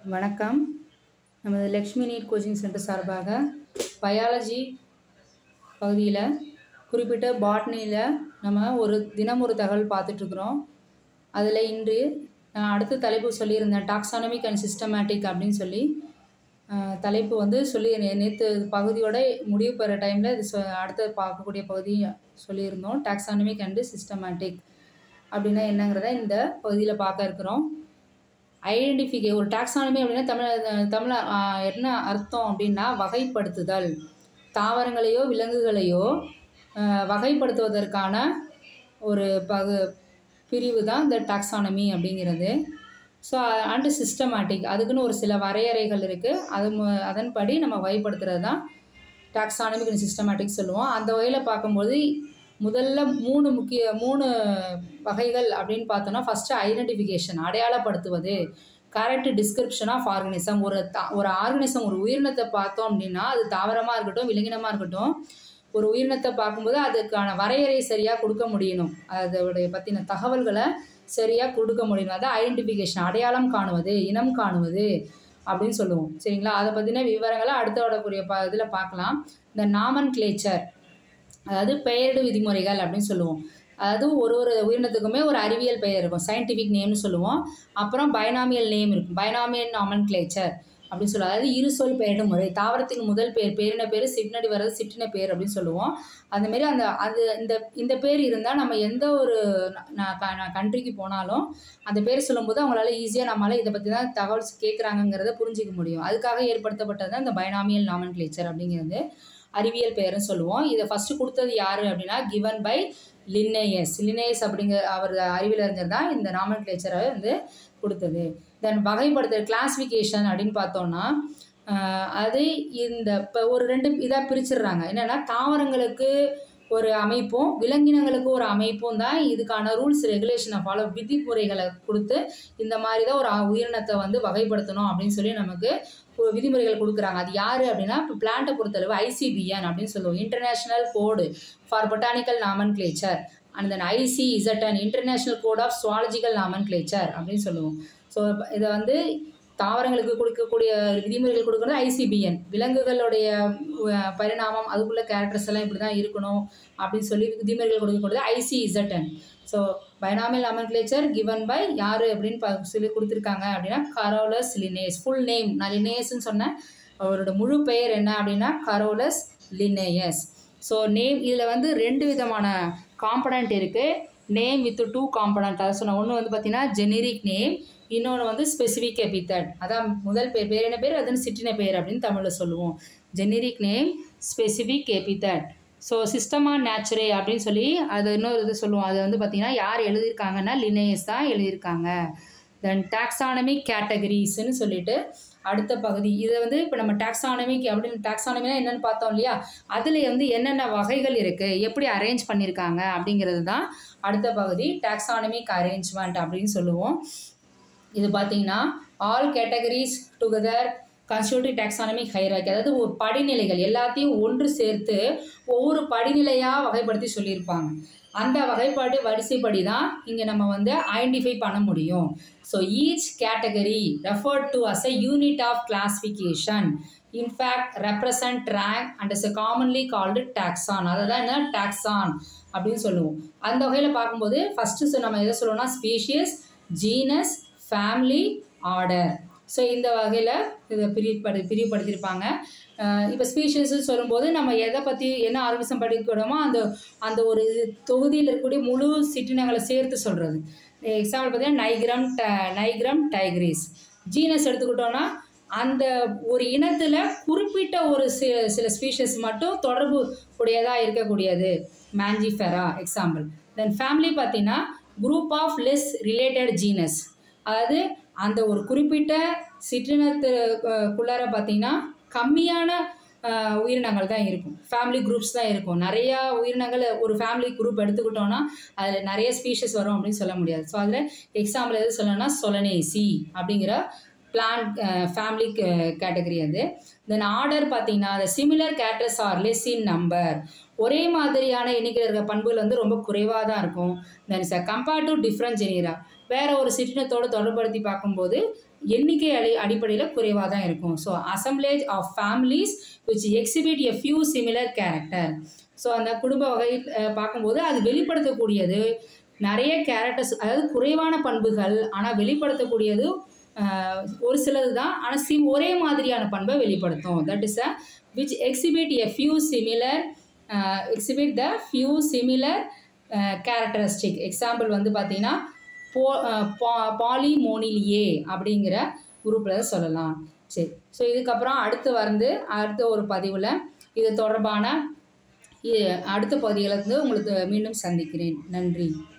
வணக்கம் நமது Lakshmi NEET coaching centre சார்பாக பயாலஜி பகுதியில் குறிப்பிட்ட பாட்னியில் நம்ம ஒரு தினம் ஒரு தகவல் பார்த்துட்ருக்குறோம் அதில் இன்று நான் அடுத்த தலைப்பு சொல்லியிருந்தேன் டாக்ஸானமிக் அண்ட் சிஸ்டமேட்டிக் அப்படின்னு சொல்லி அஹ், தலைப்பு வந்து சொல்லி நேற்று பகுதியோட முடிவு பெற டைமில் இது சொ அடுத்து பார்க்கக்கூடிய பகுதி சொல்லியிருந்தோம் டாக்ஸானமிக் அண்டு சிஸ்டமேட்டிக் அப்படின்னா என்னங்கிறத இந்த பகுதியில் பார்க்க இருக்கிறோம் ஐடென்டிஃபிகே ஒரு டாக்ஸானமி அப்படின்னா தமிழ் தமிழ் என்ன அர்த்தம் அப்படின்னா வகைப்படுத்துதல் தாவரங்களையோ விலங்குகளையோ ஆஹ், வகைப்படுத்துவதற்கான ஒரு பகு பிரிவு தான் இந்த டாக்ஸானமி அப்படிங்கிறது ஸோ அண்டு சிஸ்டமேட்டிக் அதுக்குன்னு ஒரு சில வரையறைகள் இருக்குது அது மு- அதன்படி நம்ம வகைப்படுத்துறது தான் டாக்ஸானமிக் அண்ட் சிஸ்டமேட்டிக் சொல்லுவோம் அந்த வகையில் பார்க்கும்போது முதல்ல மூணு முக்கிய மூணு வகைகள் அப்படின்னு பார்த்தோன்னா ஃபஸ்ட்டு ஐடென்டிஃபிகேஷன் அடையாளப்படுத்துவது கரெக்ட் டிஸ்கிரிப்ஷன் ஆஃப் ஆர்கனிசம் ஒரு தா ஒரு ஆர்கனிசம் ஒரு உயிரினத்தை பார்த்தோம் அப்படின்னா அது தாவரமாக இருக்கட்டும் விலங்கினமாக இருக்கட்டும் ஒரு உயிரினத்தை பார்க்கும்போது அதுக்கான வரையறை சரியாக கொடுக்க முடியணும் அதோடைய பற்றின தகவல்களை சரியாக கொடுக்க முடியணும் அதான் ஐடென்டிஃபிகேஷன் அடையாளம் காணுவது இனம் காணுவது அப்படின்னு சொல்லுவோம் சரிங்களா அதை பற்றின விவரங்களை அடுத்த வரக்கூடிய ப இதில் பார்க்கலாம் இந்த நாமன் கிளேச்சர் அதாவது பெயரிடு விதிமுறைகள் அப்படின்னு சொல்லுவோம் அதாவது ஒரு ஒரு உயிரினத்துக்குமே ஒரு அறிவியல் பெயர் இருக்கும் சயின்டிஃபிக் நேம்னு சொல்லுவோம் அப்புறம் பைனாமியல் நேம் இருக்கும் பைனாமியல் நாமன் கிளேச்சர் அப்படின்னு சொல்லுவோம் அதாவது இரு சொல் பெயரிடு முறை தாவரத்தின் முதல் பேர் பேரின பேர் சிற்றினடி வர்றது சிற்றின பேர் அப்படின்னு சொல்லுவோம் அந்தமாரி அந்த அது இந்த இந்த பேர் இருந்தால் நம்ம எந்த ஒரு கண்ட்ரிக்கு போனாலும் அந்த பேர் சொல்லும்போது அவங்களால ஈஸியாக நம்மளால இதை பற்றி தான் தகவல் கேட்குறாங்கங்கிறத புரிஞ்சிக்க முடியும் அதுக்காக ஏற்படுத்தப்பட்டது தான் இந்த பைனாமியல் நாமன் கிளேச்சர் அப்படிங்கிறது அறிவியல் பெயர்னு சொல்லுவோம் இதை ஃபஸ்ட்டு கொடுத்தது யார் அப்படின்னா கிவன் பை லின்னேயஸ் லின்னேயஸ் அப்படிங்கிற அவர் அறிவியல் அறிஞர் தான் இந்த நாமன் கிளேச்சரை வந்து கொடுத்தது தென் வகைப்படுத்துற கிளாசிஃபிகேஷன் அப்படின்னு பார்த்தோம்னா ஆஹ், அது இந்த இப்போ ஒரு ரெண்டு இதாக பிரிச்சிடுறாங்க என்னென்னா தாவரங்களுக்கு ஒரு அமைப்பும் விலங்கினங்களுக்கு ஒரு அமைப்பும் தான் இதுக்கான ரூல்ஸ் ரெகுலேஷனை ஃபாலோ விதிமுறைகளை கொடுத்து இந்த மாதிரி தான் ஒரு உயிரினத்தை வந்து வகைப்படுத்தணும் அப்படின்னு சொல்லி நமக்கு ஒரு விதிமுறைகள் கொடுக்குறாங்க அது யார் அப்படின்னா இப்போ பிளான்ட்டை பொறுத்தளவு ஐசிபிஎன் அப்படின்னு சொல்லுவோம் international code for botanical nomenclature and then ICZN international code of zoological nomenclature அப்படின்னு சொல்லுவோம் ஸோ இதை வந்து தாவரங்களுக்கு கொடுக்கக்கூடிய விதிமுறைகள் கொடுக்குறது ஐசிபிஎன் விலங்குகளுடைய அஹ், பரிணாமம் அதுக்குள்ள கேரக்டர்ஸ் எல்லாம் இப்படி தான் இருக்கணும் அப்படின்னு சொல்லி விதிமுறைகள் கொடுக்கக்கூடியது ICZN so binomial nomenclature given by யார் அப்படின்னு பா சொல்லி கொடுத்துருக்காங்க அப்படின்னா கரோலஸ் லினேஸ் ஃபுல் நேம் நான் லினேயஸ்ன்னு சொன்னேன் அவரோட முழு பெயர் என்ன அப்படின்னா கரோலஸ் லினேயஸ் ஸோ நேம் இதில் வந்து ரெண்டு விதமான காம்பனண்ட் இருக்குது நேம் வித் டூ காம்பனண்ட் அதை சொன்ன ஒன்று வந்து பார்த்தீங்கன்னா ஜெனரிக் நேம் இன்னொன்று வந்து ஸ்பெசிஃபிக் எபித்தட் அதான் முதல் பேர் பேர் என்ன பேர் அதுன்னு சிற்றின பேர் அப்படின்னு தமிழில் சொல்லுவோம் generic name specific epithet so Systema Naturae அப்படின்னு சொல்லி அது இன்னொரு இது சொல்லுவோம் அது வந்து பார்த்திங்கன்னா யார் எழுதியிருக்காங்கன்னா லினேயஸ் தான் எழுதியிருக்காங்க தென் டாக்ஸானமிக் கேட்டகரிஸ்ன்னு சொல்லிட்டு அடுத்த பகுதி இதை வந்து இப்போ நம்ம டாக்ஸானமிக் அப்படின்னு டாக்ஸானமினா என்னென்னு பார்த்தோம் இல்லையா அதில் வந்து என்னென்ன வகைகள் இருக்குது எப்படி அரேஞ்ச் பண்ணியிருக்காங்க அப்படிங்கிறது தான் அடுத்த பகுதி டாக்ஸானமிக் அரேஞ்ச்மெண்ட் அப்படின்னு சொல்லுவோம் இது பார்த்தீங்கன்னா all categories together constitutive taxonomic hierarchy அதாவது ஒரு படிநிலைகள் எல்லாத்தையும் ஒன்று சேர்த்து ஒவ்வொரு படிநிலையாக வகைப்படுத்தி சொல்லியிருப்பாங்க அந்த வகைப்பாடு வரிசைப்படி தான் இங்கே நம்ம வந்து ஐடென்டிஃபை பண்ண முடியும் so each category referred to as a unit of classification in fact represent rank and is commonly called taxon அதை தான் என்ன டாக்ஸான் அப்படின்னு சொல்லுவோம் அந்த வகையில் பார்க்கும்போது ஃபஸ்ட்டு நம்ம எதை சொல்லுவோம்னா species genus family order so இந்த வகையில் இதை பிரிவுபடு பிரிவுபடுத்தியிருப்பாங்க இப்போ ஸ்பீஷியஸ்னு சொல்லும்போது நம்ம எதை பற்றி என்ன ஆர்கனிசம் படிக்கிறோமோ அந்த அந்த ஒரு தொகுதியில் இருக்கக்கூடிய முழு சிற்றினங்களை சேர்த்து சொல்கிறது எக்ஸாம்பிள் பார்த்தீங்கன்னா நைக்ரம் ட நைக்ரம் டைக்ரிஸ் ஜீனஸ் எடுத்துக்கிட்டோன்னா அந்த ஒரு இனத்தில் குறிப்பிட்ட ஒரு சி சில ஸ்பீஷஸ் மட்டும் தொடர்பு உடையதாக இருக்கக்கூடியது மேஞ்சிஃபெரா எக்ஸாம்பிள் தென் ஃபேமிலி பார்த்தீங்கன்னா group of less related genus அதாவது அந்த ஒரு குறிப்பிட்ட சிற்றினத்துக்குள்ளார பார்த்தீங்கன்னா கம்மியான ஆஹ், உயிரினங்கள் தான் இருக்கும் ஃபேமிலி குரூப்ஸ் தான் இருக்கும் நிறையா உயிரினங்கள் ஒரு ஃபேமிலி குரூப் எடுத்துக்கிட்டோன்னா அதில் நிறைய ஸ்பீஷஸ் வரும் அப்படின்னு சொல்ல முடியாது ஸோ அதில் எக்ஸாம்பிள் எது சொல்லணும்னா சொலனேசி அப்படிங்கிற பிளான்ட் ஃபேமிலி கேட்டகரி அது தென் ஆர்டர் பார்த்தீங்கன்னா the similar characters are less in number ஒரே மாதிரியான எண்ணிக்கையில் இருக்கிற பண்புகள் வந்து ரொம்ப குறைவாக தான் இருக்கும் then is a compared to different genera வேற ஒரு சிற்றினத்தோடு தொடர்படுத்தி பார்க்கும்போது எண்ணிக்கை அடி அடிப்படையில் குறைவாக தான் இருக்கும் so assemblage of families which exhibit a few similar character so அந்த குடும்ப வகை அஹ், பார்க்கும்போது அது வெளிப்படுத்தக்கூடியது நிறைய கேரக்டர்ஸ் அதாவது குறைவான பண்புகள் ஆனால் வெளிப்படுத்தக்கூடியது அஹ், ஒரு சிலது தான் ஆனால் சிம் ஒரே மாதிரியான பண்பை வெளிப்படுத்தும் that is a which exhibit a few similar exhibit the few similar characteristic example வந்து பார்த்தீங்கன்னா போ பா பாலிமோனிலியே அப்படிங்கிற குரூப்பில் சொல்லலாம் சரி ஸோ இதுக்கப்புறம் அடுத்து வந்து அடுத்த ஒரு பதிவில் இது தொடர்பான இ- அடுத்த பகுதிகளை வந்து உங்களுக்கு மீண்டும் சந்திக்கிறேன் நன்றி